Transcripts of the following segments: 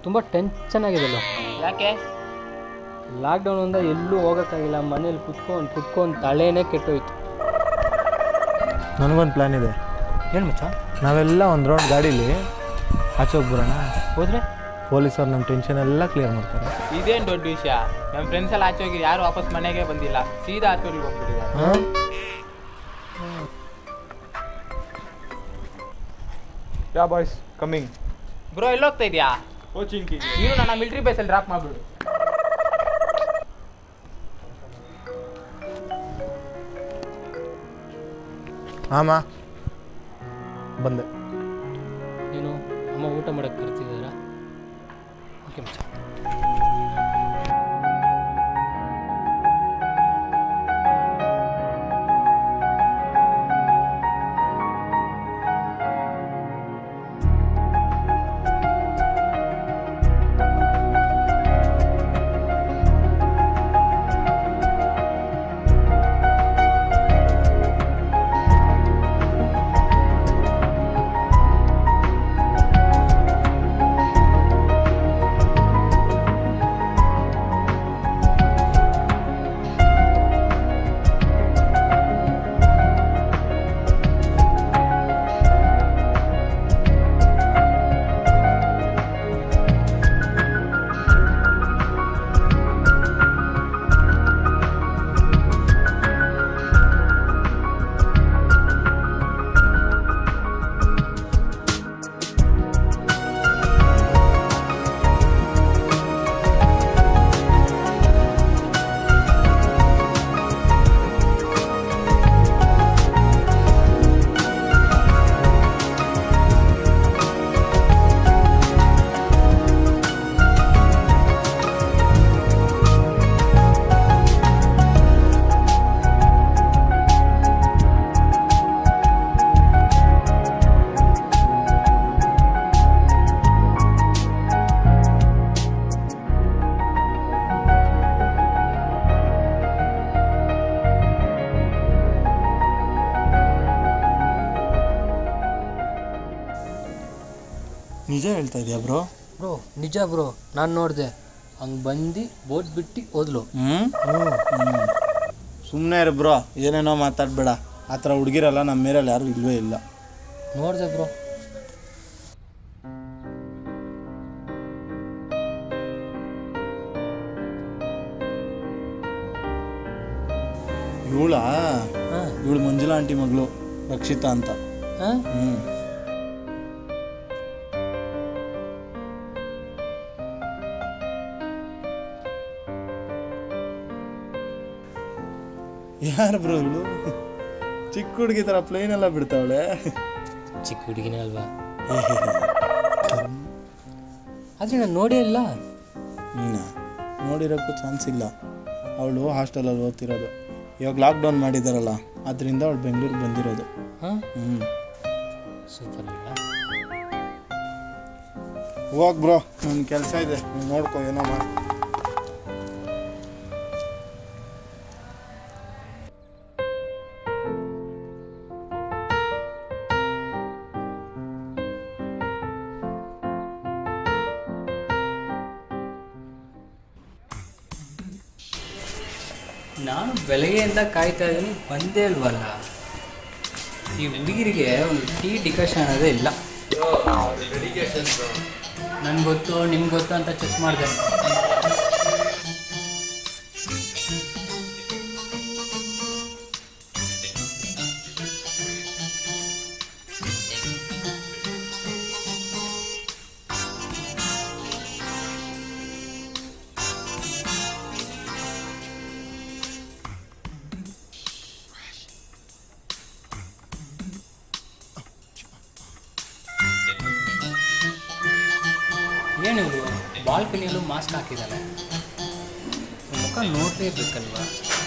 ತುಂಬ ಟೆನ್ಷನ್ ಆಗಿದೆಲ್ಲ ಯಾಕೆ ಲಾಕ್ಡೌನಿಂದ ಎಲ್ಲೂ ಹೋಗೋಕ್ಕಾಗಿಲ್ಲ ಮನೇಲಿ ಕುತ್ಕೊಂಡು ಕುತ್ಕೊಂಡು ತಲೆನೇ ಕೆಟ್ಟೋಯ್ತು ನನಗೊಂದು ಪ್ಲ್ಯಾನ್ ಇದೆ ಏನು ಮಚ್ಚ ನಾವೆಲ್ಲ ಒಂದು ರೌಂಡ್ ಗಾಡೀಲಿ ಆಚೆ ಹೋಗ್ಬಿಡೋಣ ಹೋದ್ರೆ ಪೊಲೀಸರು ನಮ್ಮ ಟೆನ್ಷನ್ ಎಲ್ಲ ಕ್ಲಿಯರ್ ಮಾಡ್ತಾರೆ ಇದೇನು ದೊಡ್ಡ ವಿಷಯ ನಮ್ಮ ಫ್ರೆಂಡ್ಸ್ ಎಲ್ಲ ಆಚೆ ಹೋಗಿದ್ರು ಯಾರು ವಾಪಸ್ ಮನೆಗೆ ಬಂದಿಲ್ಲ ಸೀದಾ ಹಾಸ್ಪಿಟ್ಲಿಗೆ ಹೋಗ್ಬಿಟ್ಟಿದ್ದಾರೆ ಹಾಂ ಯಾ ಬಾಯ್ಸ್ ಕಮ್ಮಿಂಗ್ ಬ್ರೋ ಎಲ್ಲಿ ಹೋಗ್ತಾ ಇದೆಯಾ ಕೋಚಿಂಗ್ ನೀನು ನನ್ನ ಮಿಲಿಟರಿ ಬೇಸಲ್ಲಿ ಡ್ರಾಪ್ ಮಾಡ್ಬಿಡು ಆಮ ಬಂದೆ ನೀನು ಅಮ್ಮ ಊಟ ಮಾಡೋಕ್ಕೆ ಕರ್ತಿದ್ದಾರಾ ಓಕೆ ಮಚ್ಚ ನಿಜ ಹೇಳ್ತಾ ಇದೆಯಾ ಬ್ರೋ ಬ್ರೋ ನಿಜ ಬ್ರೋ ನಾನು ನೋಡಿದೆ ಹಂಗೆ ಬಂದು ಬೋಟ್ ಬಿಟ್ಟು ಹೋದ್ಲು ಹ್ಞೂ ಸುಮ್ಮನೆ ಇರು ಬ್ರೋ ಏನೇನೋ ಮಾತಾಡಬೇಡ ಆ ಥರ ಹುಡುಗಿರಲ್ಲ ನಮ್ಮ ಮೇರಲ್ಲಿ ಯಾರೂ ಇಲ್ವೇ ಇಲ್ಲ ನೋಡಿದೆ ಬ್ರೋ ಇವಳ ಹಾಂ ಇವಳು ಮಂಜುಳಾ ಆಂಟಿ ಮಗಳು ರಕ್ಷಿತಾ ಅಂತ ಹಾಂ ಹ್ಞೂ ಯಾರು ಬ್ರೋ ಇವಳು ಚಿಕ್ಕ ಹುಡುಗಿ ಥರ ಪ್ಲೇನ್ ಎಲ್ಲ ಬಿಡ್ತಾವಳೆ ಚಿಕ್ಕ ಹುಡುಗಿನೇ ಅಲ್ವಾ ಆದರೆ ನಾನು ನೋಡೇ ಇಲ್ಲ ನೀನಾ ನೋಡಿರೋಕ್ಕೂ ಚಾನ್ಸ್ ಇಲ್ಲ ಅವಳು ಹಾಸ್ಟೆಲಲ್ಲಿ ಓದ್ತಿರೋದು ಇವಾಗ ಲಾಕ್ಡೌನ್ ಮಾಡಿದಾರಲ್ಲ ಅದರಿಂದ ಅವಳು ಬೆಂಗಳೂರಿಗೆ ಬಂದಿರೋದು ಹಾಂ ಹ್ಞೂ ಸೂಪರ್ ಅಲ್ವಾ ಹೋಗ್ ಬ್ರೋ ನನ್ನ ಕೆಲಸ ಇದೆ ನೀನು ನೋಡ್ಕೊ ಏನೋ ಮಾಡಿ ನಾನು ಬೆಳಗ್ಗೆಯಿಂದ ಕಾಯ್ತಾ ಇದ್ದೀನಿ ಬಂದೇ ಇಲ್ವಲ್ಲ ಈ ಹುಡುಗಿರಿಗೆ ಒಂದು ಟೀ ಡಿಕಷನ್ ಅನ್ನೋದೇ ಇಲ್ಲ ನನ್ಗೆ ಗೊತ್ತು ನಿಮ್ಗೆ ಗೊತ್ತು ಅಂತ ಚೆಕ್ ಮಾಡಿದೆ ಏನು ಇವರು ಬಾಲ್ಕನಿಯಲ್ಲೂ ಮಾಸ್ಕ್ ಹಾಕಿದ್ದಾರೆ ಮುಖ ನೋಡಲೇಬೇಕಲ್ವಾ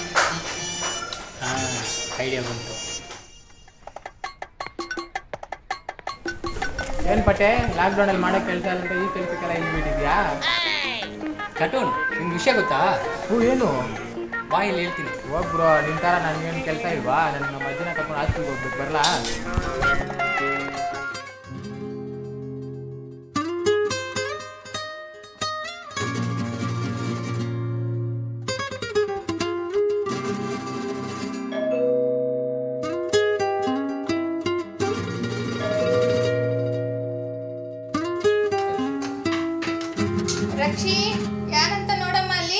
ಹಾಂ ಐಡಿಯಾ ಬಂತು ಏನ್ ಪಟ್ಟೆ ಲಾಕ್ಡೌನ್ ಅಲ್ಲಿ ಮಾಡೋ ಕೆಲಸ ಇಲ್ಲ ಅಂತ ಈ ಕೆಲಸಕ್ಕೆಲ್ಲ ಇದ್ಬಿಟ್ಟಿದ್ಯಾ ಕಟೂನ್ ನಿಮ್ಗೆ ವಿಷಯ ಗೊತ್ತಾ ಹ್ಞೂ ಏನು ಬಾಯಲ್ಲಿ ಹೇಳ್ತೀನಿ ಹೋಗ್ ಬ್ರೋ ನಿನ್ ತರ ನನ್ಗೇನು ಕೆಲಸ ಇಲ್ವಾ ನನ್ನ ನಮ್ಮ ಅಜ್ಜನ ಕರ್ಕೊಂಡು ಹಾಸ್ಪಿಟ್ಲಿಗೆ ಹೋಗ್ಬೇಕು ಬರಲಾ ಮೀನಾಕ್ಷಿ ಯಾರಂತ ನೋಡಮ್ಮ ಅಲ್ಲಿ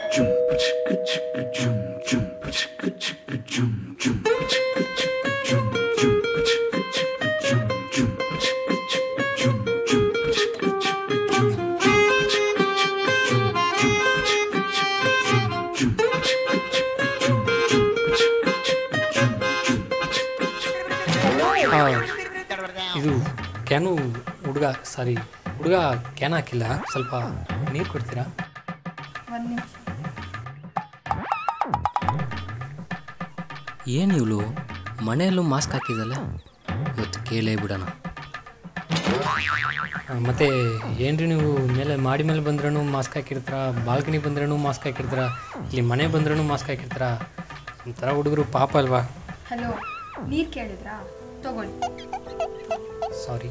ಇದು ಕ್ಯಾನು ಹುಡುಗ ಸಾರಿ ಹುಡುಗ ಕ್ಯಾನ್ ಹಾಕಿಲ್ಲ ಸ್ವಲ್ಪ ನೀರು ಕೊಡ್ತೀರಾ ಒಂದ್ ನಿಮಿಷ ಏನು ಇವಳು ಮನೆಯಲ್ಲೂ ಮಾಸ್ಕ್ ಹಾಕಿದಲ್ಲ ಇವತ್ತು ಕೇಳೇ ಬಿಡೋಣ ಮತ್ತು ಏನ್ರಿ ನೀವು ಮೇಲೆ ಮಾಡಿ ಮೇಲೆ ಬಂದ್ರೂ ಮಾಸ್ಕ್ ಹಾಕಿರ್ತೀರ ಬಾಲ್ಕನಿ ಬಂದ್ರೂ ಮಾಸ್ಕ್ ಹಾಕಿರ್ತೀರ ಇಲ್ಲಿ ಮನೆ ಬಂದ್ರೂ ಮಾಸ್ಕ್ ಹಾಕಿರ್ತೀರ ಒಂಥರ ಹುಡುಗರು ಪಾಪ ಅಲ್ವಾ ಹಲೋ ನೀರ್ ಕೇಳಿದ್ರಾ ತಗೊಳ್ಳಿ ಸಾರಿ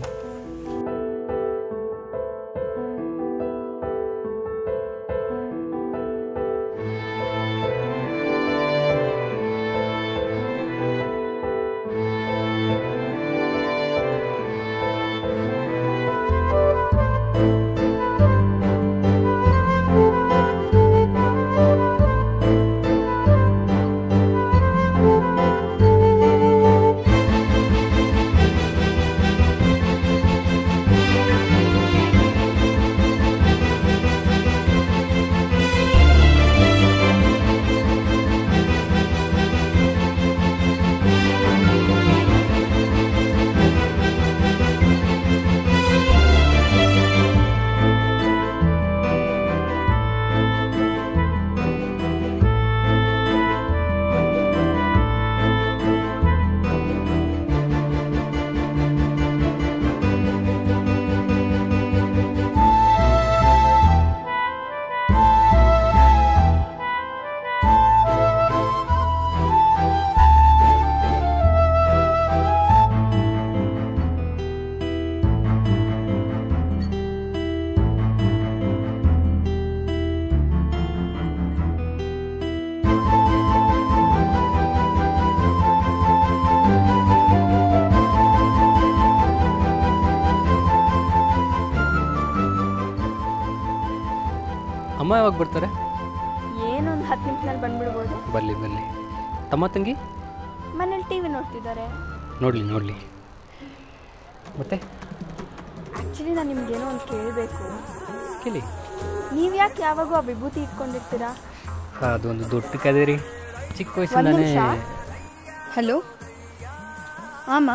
ಅಮ್ಮ ಯಾವಾಗ ಬರ್ತಾರೆ ಏನೊಂದು ಹತ್ತು ನಿಮಿಷದಲ್ಲಿ ಬಂದ್ಬಿಡ್ಬೋದು ಬರಲಿ ಬರಲಿ ತಮ್ಮ ತಂಗಿ ಮನೇಲಿ ಟಿ ವಿ ನೋಡ್ತಿದ್ದಾರೆ ನೋಡಲಿ ನೋಡಲಿ ಮತ್ತೆ ಆ್ಯಕ್ಚುಲಿ ನಾನು ನಿಮ್ಗೇನೋ ಒಂದು ಕೇಳಬೇಕು ಕೇಳಿ ನೀವು ಯಾಕೆ ಯಾವಾಗೂ ಆ ವಿಭೂತಿ ಇಟ್ಕೊಂಡಿರ್ತೀರಾ ಅದೊಂದು ದೊಡ್ಡ ಕದೆ ರೀ ಚಿಕ್ಕ ಒಂದು ವಯಸ್ಸಿಂದಾನೇ ನಿಮಿಷ ಹಲೋ ಆಮ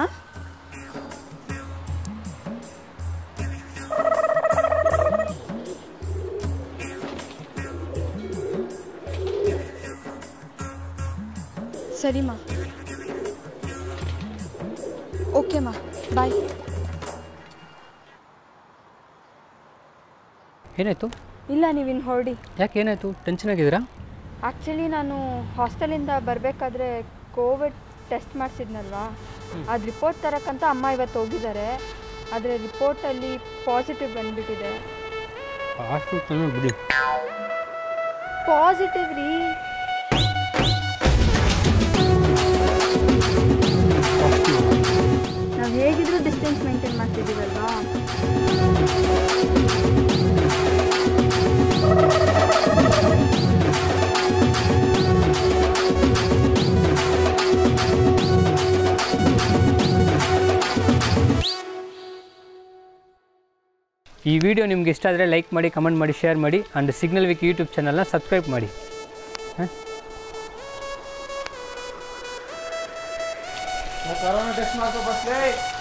ಸರಿಮಾ ಓಕೆಮಾ ಬಾಯ್ ಏನಾಯಿತು ಇಲ್ಲ ನೀವಿನ್ನು ಹೊರಡಿ ಯಾಕೆ ಏನಾಯಿತು ಟೆನ್ಷನ್ ಆಗಿದ್ದೀರಾ ಆ್ಯಕ್ಚುಲಿ ನಾನು ಹಾಸ್ಟೆಲಿಂದ ಬರಬೇಕಾದ್ರೆ ಕೋವಿಡ್ ಟೆಸ್ಟ್ ಮಾಡಿಸಿದ್ನಲ್ವಾ ಅದು ರಿಪೋರ್ಟ್ ತರಕ್ಕಂತ ಅಮ್ಮ ಇವತ್ತು ಹೋಗಿದ್ದಾರೆ ಆದರೆ ರಿಪೋರ್ಟಲ್ಲಿ ಪಾಸಿಟಿವ್ ಬಂದ್ಬಿಟ್ಟಿದೆ ಹಾಸ್ಪಿಟಲ್ ಬಿಡಿ ಪಾಸಿಟಿವ್ ರೀ ನಾವು ಹೇಗಿದ್ರೂ ಡಿಸ್ಟೆನ್ಸ್ ಮೇಂಟೈನ್ ಮಾಡ್ತಿದ್ದೀವಲ್ವಾ ಈ ವಿಡಿಯೋ ನಿಮ್ಗೆ ಇಷ್ಟ ಆದರೆ ಲೈಕ್ ಮಾಡಿ ಕಮೆಂಟ್ ಮಾಡಿ ಶೇರ್ ಮಾಡಿ ಆ್ಯಂಡ್ ಸಿಗ್ನಲ್ ವಿಕ್ ಯೂಟ್ಯೂಬ್ ಚಾನಲ್ನ ಸಬ್ಸ್ಕ್ರೈಬ್ ಮಾಡಿ ಕರೋನಾ ಟೆಸ್ಟ್ ಮಾಡ್ಕೊ ಬರ್ತೀವಿ